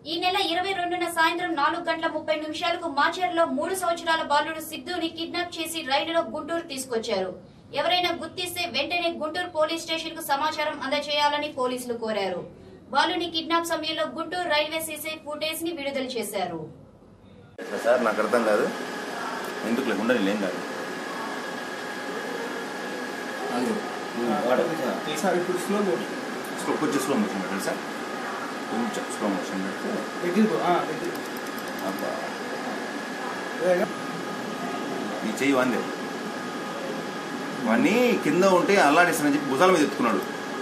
ఈ నెల ఇరవై రెండున సాయంత్రం నాలుగు గంటల ముప్పై నిమిషాలకు మాచర్లో మూడు సంవత్సరాల బాలుడు సిద్ధుని కిడ్నాప్ చేసి రైలులో గుంటూరు తీసుకొచ్చారు ఎవరైనా గుర్తిస్తే వెంటనే గుంటూరు పోలీస్ స్టేషన్ కు సమాచారం అందజేయాలని పోలీసులు కోరారు బాలుని కిడ్నాప్ సమయంలో గుంటూరు రైల్వే సీసీ ఫుటేజ్ ని విడుదల చేశారు ఎట్లా సార్ నాకు అర్థం కాదు ఎందుకు లేకుండా నేను ఏం కాదు సార్ ఇప్పుడు స్లో మోషన్ స్లో కొంచెం స్లో మోషన్ పెట్టండి సార్ కొంచెం స్లో మోషన్ పెడితే దగ్గరికి ఆ, దగ్గరికి. అబ్బా అదేగా? ఈ చెయ్యి వాందే వాడిని కింద ఉంటే అల్లాడిస్తానని చెప్పి భుజాల మీద ఎత్తుకున్నాడు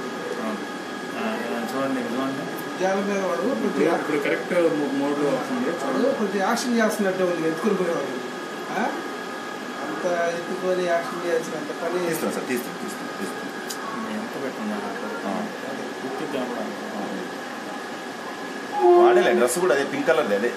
చూడండి చూడండి జాల మీద వాడు కొద్దిగా ఇప్పుడు కరెక్ట్ మోడ్ లో వస్తుంది వాడు కొద్దిగా యాక్షన్ చేస్తున్నట్టు ఉంది ఎత్తుకుని పోయేవాడు ఆ? అంత ఎత్తుకొని యాక్షన్ చేయాల్సినంత పని తీస్తాను సార్ తీస్తాను తీస్తాను తీస్తాను ఎంత పెట్టున్నారు ఆ. గుర్తు తేవడం. వాడేలే డ్రెస్ కూడా అదే పింక్ కలర్ అదే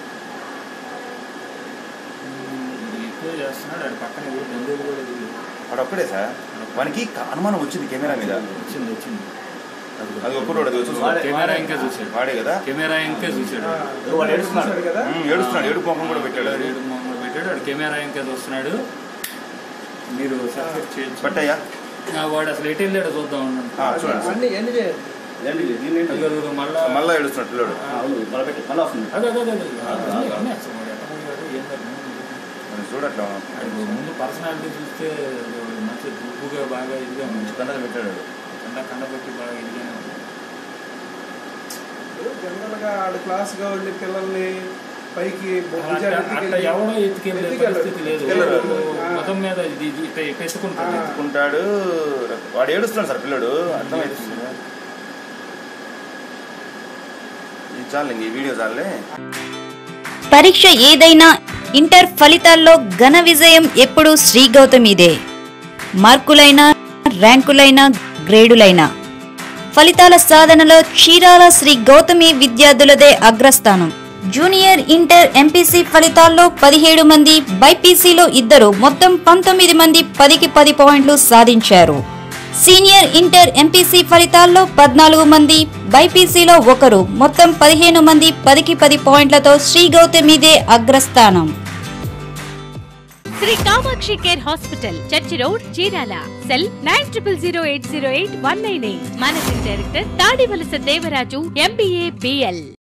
ఇది ఎక్కువ చేస్తున్నాడు ఆడ పక్కన ఎవరు బంధువులు కూడా ఎదురు. వాడు ఒక్కడే సార్ వానికి క- అనుమానం వచ్చింది కెమెరా మీద వచ్చింది వచ్చింది అది ఒక్కడు అది చూసుకో. కెమెరా ఇంకా చూసాడు వాడే కదా కెమెరా ఇంకా చూసాడు ఆ, చూశాడు కదా ఉమ్, ఏడుస్తున్నాడు ఏడు కోపం కూడా పెట్టాడు అది ఏడు మొహంలో పెట్టాడు ఆడు కెమెరా ఇంకా చూస్తున్నాడు మీరు సబ్స్క్రైబ్ చేయొచ్చు బట్టయ్యా ఆ, వాడు అసలు ఎటు వెళ్ళాడో చూద్దాం ఉండండి. ఆ, చూడండి సార్ అన్ని ఎన్ని చేయాలి అదిగో, అదిగో, మళ్ళా మళ్ళా ఏడుస్తున్నాడు పిల్లడు అదో, అదో, అదో, అదో. అన్నీ, అన్నీ అసలు వాడు ఎట్ట పోయాడు, ఏం జరిగింది? మరి చూడట్లా వాడు ముందు పర్సనాలిటీ చూస్తే మంచి దుబ్బుగా బాగా ఇదిగా ఉంది కండలు పెట్టాడు కండ కండ పెట్టి బాగా ఇదిగా ఉంది. జనరల్ గా ఆడ క్లాస్ గా ఉండి పిల్లల్ని పైకి అలా అట్ట- అట్ట ఎవడో ఎత్తుకెళ్ళే పరిస్థితి లేదు ఎత్తుకెళ్ళరు. మొత్తం మీద ఇది ఇది ఇట్ట పెట్టుకుంటాడు ఆ. ఎత్తుకుంటాడు వాడు ఏడుస్తున్నాడు సార్ పిల్లడు అర్థమవుతుంది ఇది చాలు ఇంక ఈ వీడియో చాలే పరీక్ష ఏదైనా ఇంటర్ ఫలితాల్లో ఘన విజయం ఎప్పుడూ శ్రీ గౌతమిదే మార్కులైనా ర్యాంకులైనా గ్రేడులైనా ఫలితాల సాధనలో చీరాల శ్రీ గౌతమి విద్యార్థులదే అగ్రస్థానం జూనియర్ ఇంటర్ ఎంపీసీ ఫలితాల్లో పదిహేడు మంది బైపీసీలో ఇద్దరు మొత్తం పంతొమ్మిది మంది పదికి పది పాయింట్లు సాధించారు సీనియర్ ఇంటర్ ఎంపీసీ ఫలితాల్లో పద్నాలుగు మంది బైపీసీలో ఒకరు మొత్తం పదిహేను మంది పదికి పది పాయింట్లతో శ్రీ గౌతమిదే అగ్రస్థానం Sri Kamakshi care hospital church road Chirala cell nine triple zero eight zero eight one nine eight managing director Tadivalasa Devaraju MBA BL